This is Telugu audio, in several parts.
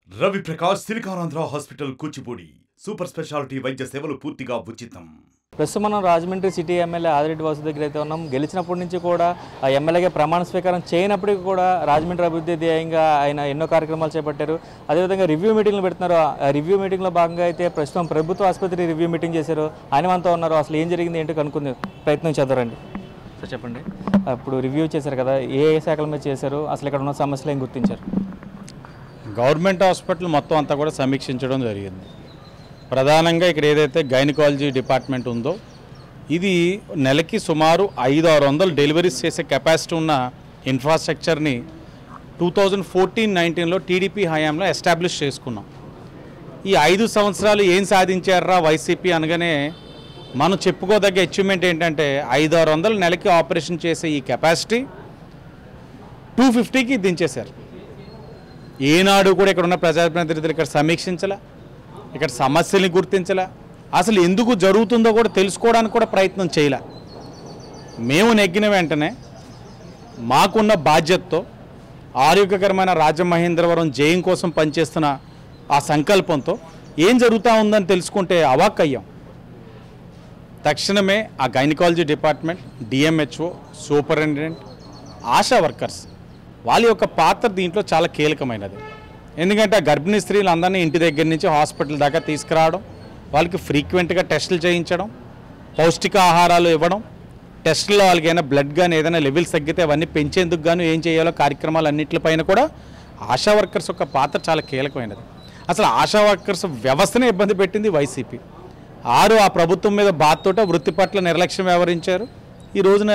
Ravi Prakash Siliconandhra hospital Kuchipudi super speciality వైద్య సేవలు పూర్తిగా ఉచితం ప్రస్తుతం మనం రాజమండ్రి సిటీ ఎమ్మెల్యే ఆదిరెడ్డి వాసు దగ్గర అయితే ఉన్నాం గెలిచినప్పటి నుంచి కూడా ఆ ఎమ్మెల్యేగా ప్రమాణ స్వీకారం చేయనప్పటికీ కూడా రాజమండ్రి అభివృద్ధి ధ్యేయంగా ఆయన ఎన్నో కార్యక్రమాలు చేపట్టారు అదేవిధంగా రివ్యూ మీటింగ్లు పెడుతున్నారు ఆ రివ్యూ మీటింగ్లో భాగంగా అయితే ప్రస్తుతం ప్రభుత్వ ఆసుపత్రి రివ్యూ మీటింగ్ చేశారు ఆయన మనతో ఉన్నారు అసలు ఏం జరిగింది ఏంటో కనుక్కునే ప్రయత్నం చేద్దారండి సార్ చెప్పండి అప్పుడు రివ్యూ చేశారు కదా ఏ ఏ శాఖల మీద చేశారు అసలు ఇక్కడ ఉన్న సమస్యలు ఏం గుర్తించారు గవర్నమెంట్ హాస్పిటల్ మొత్తం అంతా కూడా సమీక్షించడం జరిగింది ప్రధానంగా ఇక్కడ ఏదైతే గైనకాలజీ డిపార్ట్మెంట్ ఉందో ఇది నెలకి సుమారు ఐదు ఆరు వందలు డెలివరీస్ చేసే కెపాసిటీ ఉన్న ఇన్ఫ్రాస్ట్రక్చర్ని టూ థౌజండ్ ఫోర్టీన్ నైన్టీన్లో టీడీపీ హయాంలో ఎస్టాబ్లిష్ చేసుకున్నాం ఈ ఐదు సంవత్సరాలు ఏం సాధించారా వైసీపీ అనగానే మనం చెప్పుకోదగ్గ అచీవ్మెంట్ ఏంటంటే ఐదు ఆరు వందలు నెలకి ఆపరేషన్ చేసే ఈ కెపాసిటీ టూ ఫిఫ్టీకి దించేశారు ఏనాడు కూడా ఇక్కడ ఉన్న ప్రజాప్రతినిధులు ఇక్కడ సమీక్షించలే ఇక్కడ సమస్యల్ని గుర్తించలే అసలు ఎందుకు జరుగుతుందో కూడా తెలుసుకోవడానికి కూడా ప్రయత్నం చేయలే మేము నెగ్గిన వెంటనే మాకున్న బాధ్యతతో ఆరోగ్యకరమైన రాజమహేంద్రవరం జయం కోసం పనిచేస్తున్న ఆ సంకల్పంతో ఏం జరుగుతూ ఉందని తెలుసుకుంటే అవాక్కయ్యాం తక్షణమే ఆ gynaecology department DMHO superintendent Asha workers వాళ్ళ యొక్క పాత్ర దీంట్లో చాలా కీలకమైనది ఎందుకంటే ఆ గర్భిణీ స్త్రీలు అందరినీ ఇంటి దగ్గర నుంచి హాస్పిటల్ దాకా తీసుకురావడం వాళ్ళకి ఫ్రీక్వెంట్గా టెస్టులు చేయించడం పౌష్టికాహారాలు ఇవ్వడం టెస్టుల్లో వాళ్ళకి ఏదైనా బ్లడ్ కానీ ఏదైనా లెవెల్స్ తగ్గితే అవన్నీ పెంచేందుకు గాను ఏం చేయాలో కార్యక్రమాలు అన్నింటిపైన కూడా ఆశా వర్కర్స్ యొక్క పాత్ర చాలా కీలకమైనది అసలు ఆశా వర్కర్స్ వ్యవస్థనే ఇబ్బంది పెట్టింది వైసీపీ ఆరు ఆ ప్రభుత్వం మీద బాధతోట వృత్తి పట్ల నిర్లక్ష్యం వ్యవహరించారు ఈ రోజున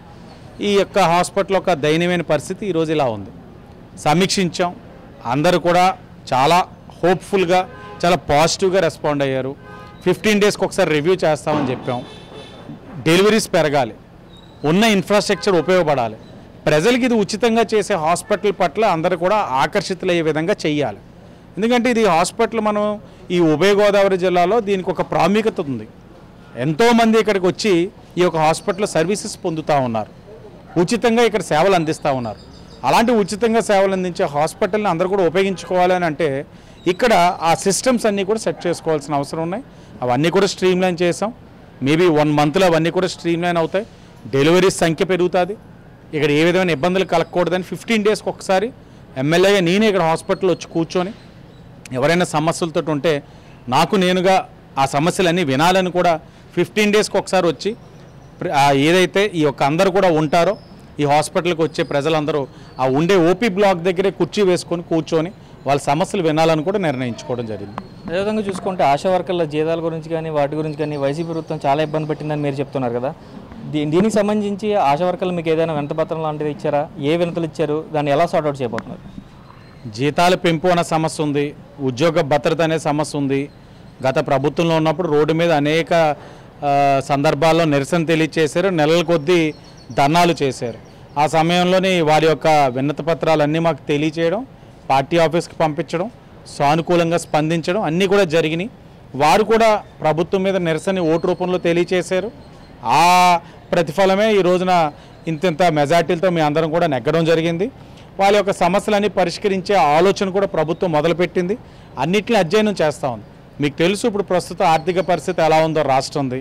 ఈ యొక్క హాస్పిటల్ యొక్క దయనీయమైన పరిస్థితి ఈరోజు ఇలా ఉంది సమీక్షించాం అందరూ కూడా చాలా హోప్ఫుల్గా చాలా పాజిటివ్గా రెస్పాండ్ అయ్యారు ఫిఫ్టీన్ డేస్కి ఒకసారి రివ్యూ చేస్తామని చెప్పాం డెలివరీస్ పెరగాలి ఉన్న ఇన్ఫ్రాస్ట్రక్చర్ ఉపయోగపడాలి ప్రజలకి ఇది ఉచితంగా చేసే హాస్పిటల్ పట్ల అందరూ కూడా ఆకర్షితులయ్యే విధంగా చెయ్యాలి ఎందుకంటే ఇది హాస్పిటల్ మనం ఈ ఉభయ గోదావరి జిల్లాలో దీనికి ఒక ప్రాముఖ్యత ఉంది ఎంతోమంది ఇక్కడికి వచ్చి ఈ యొక్క హాస్పిటల్ సర్వీసెస్ పొందుతూ ఉన్నారు ఉచితంగా ఇక్కడ సేవలు అందిస్తూ ఉన్నారు అలాంటి ఉచితంగా సేవలు అందించే హాస్పిటల్ని అందరూ కూడా ఉపయోగించుకోవాలని అంటే ఇక్కడ ఆ సిస్టమ్స్ అన్నీ కూడా సెట్ చేసుకోవాల్సిన అవసరం ఉన్నాయి అవన్నీ కూడా స్ట్రీమ్లైన్ చేసాం మేబీ వన్ మంత్లో అవన్నీ కూడా స్ట్రీమ్లైన్ అవుతాయి డెలివరీస్ సంఖ్య పెరుగుతుంది ఇక్కడ ఏ విధమైన ఇబ్బందులు కలగకూడదని ఫిఫ్టీన్ డేస్కి ఒకసారి ఎమ్మెల్యేగా నేనే ఇక్కడ హాస్పిటల్ వచ్చి కూర్చొని ఎవరైనా సమస్యలతో ఉంటే నాకు నేనుగా ఆ సమస్యలన్నీ వినాలని కూడా ఫిఫ్టీన్ డేస్కి ఒకసారి వచ్చి ప్ర- ఆ ఏదైతే ఈ యొక్క అందరూ కూడా ఉంటారో ఈ హాస్పిటల్కి వచ్చే ప్రజలందరూ ఆ ఉండే ఓపీ బ్లాక్ దగ్గరే కుర్చీ వేసుకొని కూర్చొని వాళ్ళ సమస్యలు వినాలని కూడా నిర్ణయించుకోవడం జరిగింది అదేవిధంగా చూసుకుంటే ఆశా వర్కర్ల జీతాల గురించి కానీ వాటి గురించి కానీ వైసీపీ ప్రభుత్వం చాలా ఇబ్బంది పెట్టిందని మీరు చెప్తున్నారు కదా దీ- దీనికి సంబంధించి ఆశా వర్కర్లు మీకు ఏదైనా వినతపత్రం లాంటిది ఇచ్చారా ఏ వినతులు ఇచ్చారు దాన్ని ఎలా సార్ట్అవుట్ చేయబోతున్నారు జీతాల పెంపు అనే సమస్య ఉంది ఉద్యోగ భద్రత అనే సమస్య ఉంది గత ప్రభుత్వంలో ఉన్నప్పుడు రోడ్డు మీద అనేక ఆ, సందర్భాల్లో నిరసన తెలియచేశారు నెలల కొద్దీ ధర్నాలు చేశారు ఆ సమయంలోనే వారి యొక్క విన్నత పత్రాలన్నీ మాకు తెలియచేయడం పార్టీ ఆఫీస్కి పంపించడం సానుకూలంగా స్పందించడం అన్నీ కూడా జరిగినాయి వారు కూడా ప్రభుత్వం మీద నిరసన ఓటు రూపంలో తెలియచేశారు ఆ ప్రతిఫలమే ఈ రోజున ఇంతింత మెజార్టీలతో మీ అందరం కూడా నెగ్గడం జరిగింది వాళ్ళ యొక్క సమస్యలన్నీ పరిష్కరించే ఆలోచన కూడా ప్రభుత్వం మొదలుపెట్టింది అన్నిటిని అధ్యయనం చేస్తూ ఉంది మీకు తెలుసు ఇప్పుడు ప్రస్తుత ఆర్థిక పరిస్థితి ఎలా ఉందో రాష్ట్రంది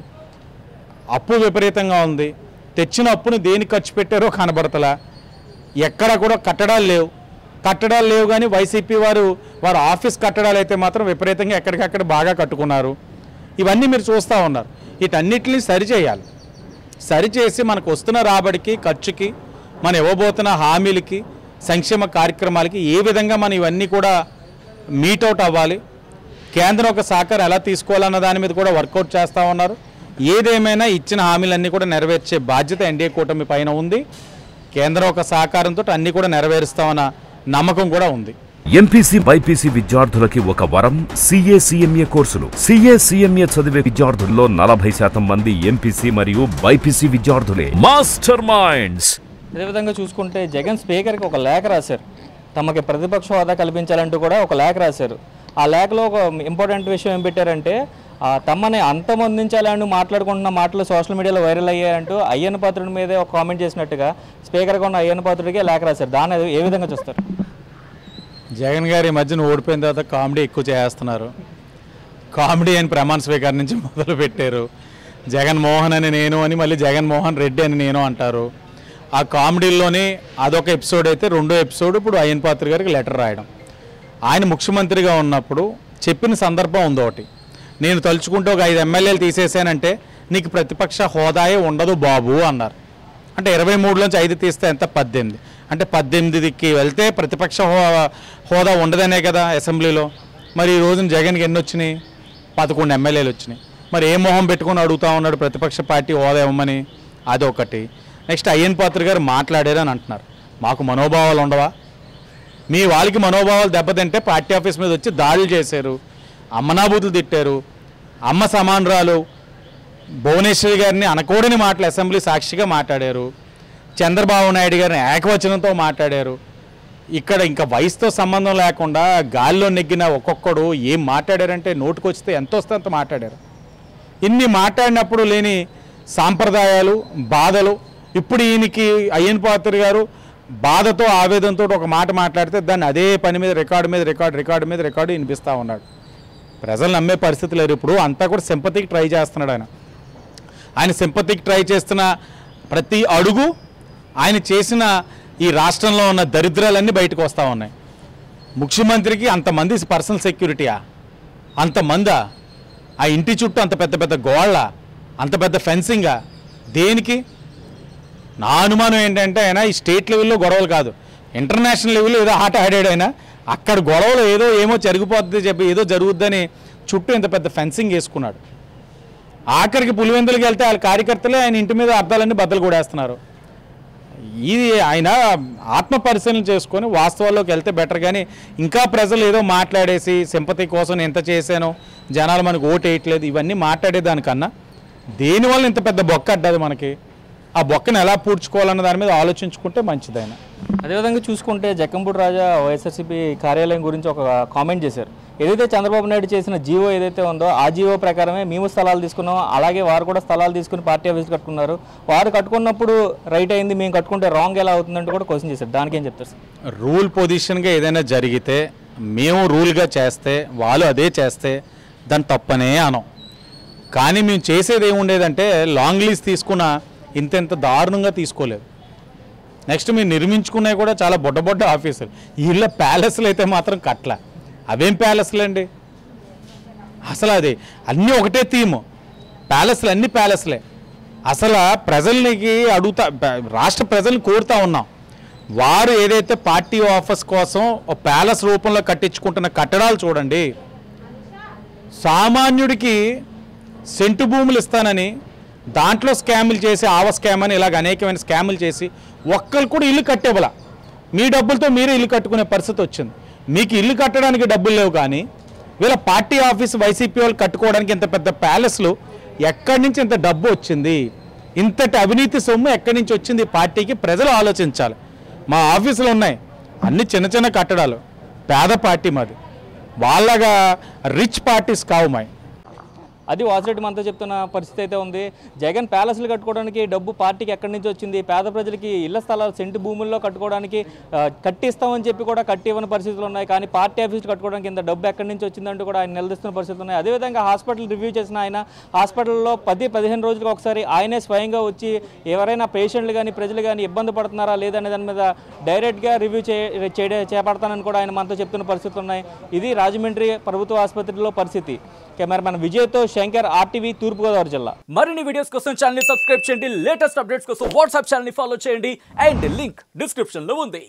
అప్పు విపరీతంగా ఉంది తెచ్చిన అప్పుని దేనికి ఖర్చు పెట్టారో కనబడతలా ఎక్కడ కూడా కట్టడాలు లేవు కట్టడాలు లేవు కానీ వైసీపీ వారు వారు ఆఫీస్ కట్టడాలు అయితే మాత్రం విపరీతంగా ఎక్కడికక్కడ బాగా కట్టుకున్నారు ఇవన్నీ మీరు చూస్తూ ఉన్నారు వీటన్నిటిని సరిచేయాలి సరిచేసి మనకు వస్తున్న రాబడికి ఖర్చుకి మనం ఇవ్వబోతున్న హామీలకి సంక్షేమ కార్యక్రమాలకి ఏ విధంగా మనం ఇవన్నీ కూడా మీటౌట్ అవ్వాలి కేంద్రం ఒక సహకారం ఎలా తీసుకోవాలన్న దాని మీద కూడా వర్కౌట్ చేస్తూ ఉన్నారు ఏదేమైనా ఇచ్చిన హామీలన్నీ కూడా నెరవేర్చే బాధ్యత ఎన్డీఏ కూటమి పైన ఉంది కేంద్రం ఒక సహకారంతో అన్నీ కూడా నెరవేరుస్తామన్న నమ్మకం కూడా ఉంది ఎంపీసీ బైపీసీ విద్యార్థులకి ఒక వరం సిఏ సిఎంఏ కోర్సులు సిఏ సిఎంఏ చదివే విద్యార్థుల్లో నలభై శాతం మంది ఎంపీసీ మరియు బైపీసీ విద్యార్థులే మాస్టర్ మైండ్స్ అదేవిధంగా చూసుకుంటే జగన్ స్పీకర్కి ఒక లేఖ రాశారు తమకి ప్రతిపక్ష హోదా కల్పించాలంటూ కూడా ఒక లేఖ రాశారు ఆ లేఖలో ఒక ఇంపార్టెంట్ విషయం ఏం పెట్టారంటే ఆ, తమని అంతమొందించాలని మాట్లాడుకుంటున్న మాటలు సోషల్ మీడియాలో వైరల్ అయ్యాయంటూ అయ్యన్న పాత్రుడి మీదే ఒక కామెంట్ చేసినట్టుగా స్పీకర్గా ఉన్న అయ్యన్న పాత్రుడికే లేఖ రాశారు దాన్ని ఏ విధంగా చూస్తారు జగన్ గారి ఈ మధ్యన ఓడిపోయిన తర్వాత కామెడీ ఎక్కువ చేస్తున్నారు కామెడీ అని ప్రమాణ స్వీకారం నుంచి మొదలు పెట్టారు జగన్మోహన్ అని నేను అని మళ్ళీ జగన్మోహన్ రెడ్డి అని నేను అంటారు ఆ కామెడీలోనే అదొక ఎపిసోడ్ అయితే రెండో ఎపిసోడ్ ఇప్పుడు అయ్యన్ పాత్ర గారికి లెటర్ రాయడం ఆయన ముఖ్యమంత్రిగా ఉన్నప్పుడు చెప్పిన సందర్భం ఉంది ఒకటి నేను తలుచుకుంటే ఒక ఐదు ఎమ్మెల్యేలు తీసేసానంటే నీకు ప్రతిపక్ష హోదాయే ఉండదు బాబు అన్నారు అంటే ఇరవై మూడులోంచి ఐదు తీస్తే ఎంత పద్దెనిమిది అంటే పద్దెనిమిదికి వెళ్తే ప్రతిపక్ష హో- హోదా ఉండదనే కదా అసెంబ్లీలో మరి ఈ రోజున జగన్కి ఎన్ని వచ్చినాయి పదకొండు ఎమ్మెల్యేలు వచ్చినాయి మరి ఏ మొహం పెట్టుకొని అడుగుతా ఉన్నాడు ప్రతిపక్ష పార్టీ హోదా ఇవ్వమని అదొకటి నెక్స్ట్ అయ్యన్ పాత్ర గారు మాట్లాడారు అని అంటున్నారు మాకు మనోభావాలు ఉండవా మీ వాళ్ళకి మనోభావాలు దెబ్బతింటే పార్టీ ఆఫీస్ మీద వచ్చి దాడులు చేశారు అమ్మనాబూతులు తిట్టారు అమ్మ సమానరాలు భువనేశ్వరి గారిని అనకూడని మాటలు అసెంబ్లీ సాక్షిగా మాట్లాడారు చంద్రబాబు నాయుడు గారిని ఏకవచనంతో మాట్లాడారు ఇక్కడ ఇంకా వయసుతో సంబంధం లేకుండా గాల్లో నెగ్గిన ఒక్కొక్కడు ఏం మాట్లాడారంటే నోటుకొచ్చితే ఎంత వస్తే అంత మాట్లాడారు ఇన్ని మాట్లాడినప్పుడు లేని సాంప్రదాయాలు బాధలు ఇప్పుడు ఈయనకి అయ్యన్ పాత్ర గారు బాధతో ఆవేదనతో ఒక మాట మాట్లాడితే దాన్ని అదే పని మీద రికార్డు మీద రికార్డు రికార్డు మీద రికార్డు వినిపిస్తూ ఉన్నాడు ప్రజలు నమ్మే పరిస్థితి లేరు ఇప్పుడు అంతా కూడా సింపతికి ట్రై చేస్తున్నాడు ఆయన ఆయన సింపతికి ట్రై చేస్తున్న ప్రతి అడుగు ఆయన చేసిన ఈ రాష్ట్రంలో ఉన్న దరిద్రాలన్నీ బయటకు వస్తూ ఉన్నాయి ముఖ్యమంత్రికి అంతమంది పర్సనల్ సెక్యూరిటీయా అంతమందా ఆ ఇంటి చుట్టూ అంత పెద్ద పెద్ద గోళ్ళ అంత పెద్ద ఫెన్సింగా దేనికి నా అనుమానం ఏంటంటే ఆయన ఈ స్టేట్ లెవెల్లో గొడవలు కాదు ఇంటర్నేషనల్ లెవెల్లో ఏదో ఆట ఆడాడు ఆయన అక్కడ గొడవలు ఏదో ఏమో జరిగిపోద్ది చెప్పి ఏదో జరుగుద్దని చుట్టూ ఇంత పెద్ద ఫెన్సింగ్ వేసుకున్నాడు ఆఖరికి పులివెందులకి వెళ్తే వాళ్ళ కార్యకర్తలే ఆయన ఇంటి మీద అర్థాలన్నీ బద్దలు కూడేస్తున్నారు ఇది ఆయన ఆత్మ పరిశీలన చేసుకొని వాస్తవాల్లోకి వెళ్తే బెటర్ కానీ ఇంకా ప్రజలు ఏదో మాట్లాడేసి సింపతి కోసం నేను ఎంత చేశాను జనాలు మనకు ఓటు వేయట్లేదు ఇవన్నీ మాట్లాడేదానికన్నా దేనివల్ల ఇంత పెద్ద బొక్క అడ్డది మనకి ఆ బొక్కను ఎలా పూడ్చుకోవాలన్న దాని మీద ఆలోచించుకుంటే మంచిదైనా అదేవిధంగా చూసుకుంటే జక్కంపూడి రాజా వైఎస్ఆర్సీపీ కార్యాలయం గురించి ఒక కామెంట్ చేశారు ఏదైతే చంద్రబాబు నాయుడు చేసిన జీవో ఏదైతే ఉందో ఆ జీవో ప్రకారమే మేము స్థలాలు తీసుకున్నాం అలాగే వారు కూడా స్థలాలు తీసుకుని పార్టీ ఆఫీస్ కట్టుకున్నారు వారు కట్టుకున్నప్పుడు రైట్ అయింది మేము కట్టుకుంటే రాంగ్ ఎలా అవుతుందంటే కూడా క్వశ్చన్ చేశారు దానికి ఏం చెప్తారు సార్ రూల్ పొజిషన్గా ఏదైనా జరిగితే మేము రూల్గా చేస్తే వాళ్ళు అదే చేస్తే దాన్ని తప్పనే అనం కానీ మేము చేసేది ఏముండేదంటే లాంగ్ లీజ్ తీసుకున్న ఇంత ఇంత దారుణంగా తీసుకోలేదు నెక్స్ట్ మేము నిర్మించుకున్నవి కూడా చాలా బొడ్డ బొడ్డ ఆఫీసులు వీళ్ళ ప్యాలెస్లు అయితే మాత్రం కట్ల అవేం ప్యాలెస్లు అండి అసలు అది అన్నీ ఒకటే థీము ప్యాలెస్లు అన్ని ప్యాలెస్లే అసలు ప్రజలకి అడుగుతా ప- రాష్ట్ర ప్రజల్ని కోరుతా ఉన్నాం వారు ఏదైతే పార్టీ ఆఫీస్ కోసం ఒక ప్యాలెస్ రూపంలో కట్టించుకుంటున్న కట్టడాలు చూడండి సామాన్యుడికి సెంటు భూములు ఇస్తానని దాంట్లో స్కాములు చేసి ఆవ స్కామ్ అని ఇలాగ అనేకమైన స్కాములు చేసి ఒక్కరు కూడా ఇల్లు కట్టేవల మీ డబ్బులతో మీరే ఇల్లు కట్టుకునే పరిస్థితి వచ్చింది మీకు ఇల్లు కట్టడానికి డబ్బులు లేవు కానీ వీళ్ళ పార్టీ ఆఫీస్ వైసీపీ వాళ్ళు కట్టుకోవడానికి ఇంత పెద్ద ప్యాలెస్లు ఎక్కడి నుంచి ఇంత డబ్బు వచ్చింది ఇంతటి అవినీతి సొమ్ము ఎక్కడి నుంచి వచ్చింది ఈ పార్టీకి ప్రజలు ఆలోచించాలి మా ఆఫీసులు ఉన్నాయి అన్ని చిన్న చిన్న కట్టడాలు పేద పార్టీ మాది వాళ్ళగా రిచ్ పార్టీస్ కావు మాయి అది వాసిరెడ్డి మనతో చెప్తున్న పరిస్థితి అయితే ఉంది జగన్ ప్యాలెస్లు కట్టుకోవడానికి డబ్బు పార్టీకి ఎక్కడి నుంచి వచ్చింది పేద ప్రజలకి ఇళ్ల స్థలాలు సెంటు భూముల్లో కట్టుకోవడానికి ఆ, కట్టిస్తామని చెప్పి కూడా కట్టి ఇవ్వని పరిస్థితులు ఉన్నాయి కానీ పార్టీ ఆఫీస్ కట్టుకోవడానికి ఇంత డబ్బు ఎక్కడి నుంచి వచ్చిందంటూ కూడా ఆయన నిలదీస్తున్న పరిస్థితులు ఉన్నాయి అదేవిధంగా హాస్పిటల్ రివ్యూ చేసిన ఆయన హాస్పిటల్లో పది పదిహేను రోజులకు ఒకసారి ఆయనే స్వయంగా వచ్చి ఎవరైనా పేషెంట్లు కానీ ప్రజలు కానీ ఇబ్బంది పడుతున్నారా లేదనే దాని మీద డైరెక్ట్గా రివ్యూ చే చేయడే చేపడతానని కూడా ఆయన మనతో చెప్తున్న పరిస్థితులు ఉన్నాయి ఇది రాజమండ్రి ప్రభుత్వ ఆసుపత్రిలో పరిస్థితి కెమెరామెన్ విజయ్తో శంకర్ ఆర్టీవీ తూర్పుగోదావరి జిల్లా మరిన్ని వీడియోస్ కోసం ఛానల్ ని సబ్స్క్రైబ్ చేయండి లేటెస్ట్ అప్డేట్స్ కోసం వాట్సాప్ ఛానల్ ని ఫాలో చేయండి అండ్ లింక్ డిస్క్రిప్షన్ లో ఉంది